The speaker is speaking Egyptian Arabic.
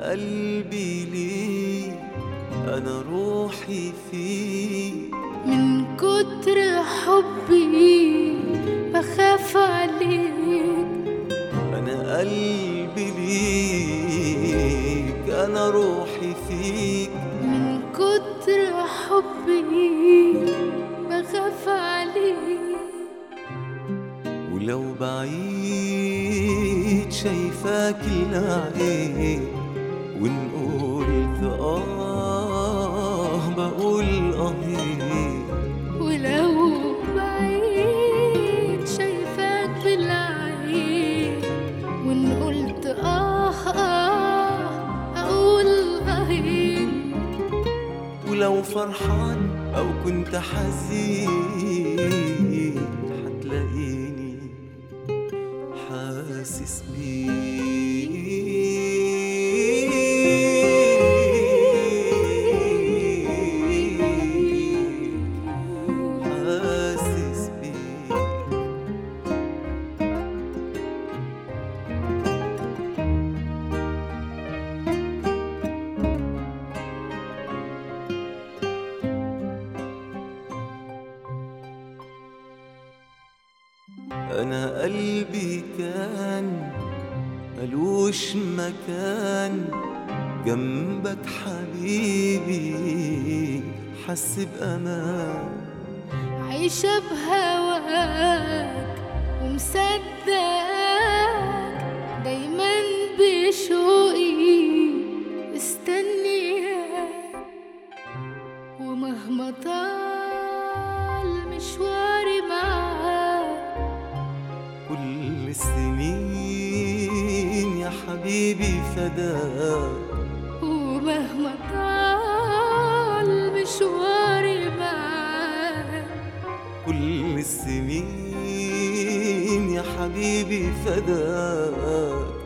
قلبي ليك أنا روحي فيك من كتر حبي بخاف عليك أنا قلبي ليك أنا روحي فيك من كتر حبي بخاف عليك ولو بعيد شايفاك العين وإن قلت آه بقول آه ولو بعيد شايفاك بالعين وان قلت آه آه أقول آهين ولو فرحان أو كنت حزين حتلاقيني حاسس بيك حاسس بيك أنا قلبي كان ملوش مكان جنبك حبيبي حس بأمان عايشة بهواك ومصدقك دايما بشوقي مستنياك ومهما طال مشواري معاك كل السنين يا حبيبي فداك ومهما طال مشواري معاك كل السنين يا حبيبي فداك